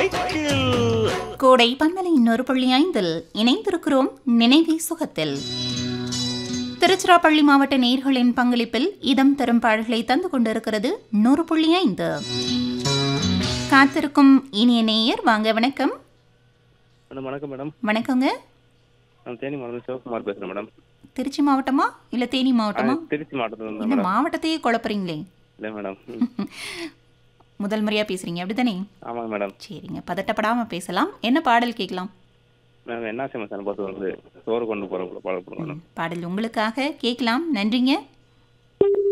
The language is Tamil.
பேச்சில் கோடை பண்பலை இன்னொரு புள்ளி ஐந்தில் இணைந்திருக்கிறோம் நினைவே சுகத்தில் திருச்சிராப்பள்ளி மாவட்ட நேர்களின் பங்களிப்பில் இதம் தரும் பாடல்களை தந்து கொண்டிருக்கிறது நூறு புள்ளி ஐந்து காத்திருக்கும் இனிய நேயர் வாங்க வணக்கம் மேடம் வணக்கம் மேடம் வணக்கங்க நான் தேனி மாவட்டம் சிவகுமார் பேசுகிறேன் மேடம் திருச்சி மாவட்டமா இல்ல தேனி மாவட்டமா ஆ, திருச்சி மாவட்டத்தில் இந்த இருந்தேன் மேடம் மாவட்டத்தையே குழப்பறீங்களே இல்லை மேடம் ம். முதல் முறையா பேசுறீங்க அப்படிதானே ஆமாங்க மேடம் சரிங்க பதட்டப்படாம பேசலாம் என்ன பாடல் கேட்கலாம் மேம் என்ன மசாலா பார்த்து வந்து சோறு கொண்டு போகிற பழக்கம் மேடம் பாடல் உங்களுக்காக கேட்கலாம் நன்றிங்க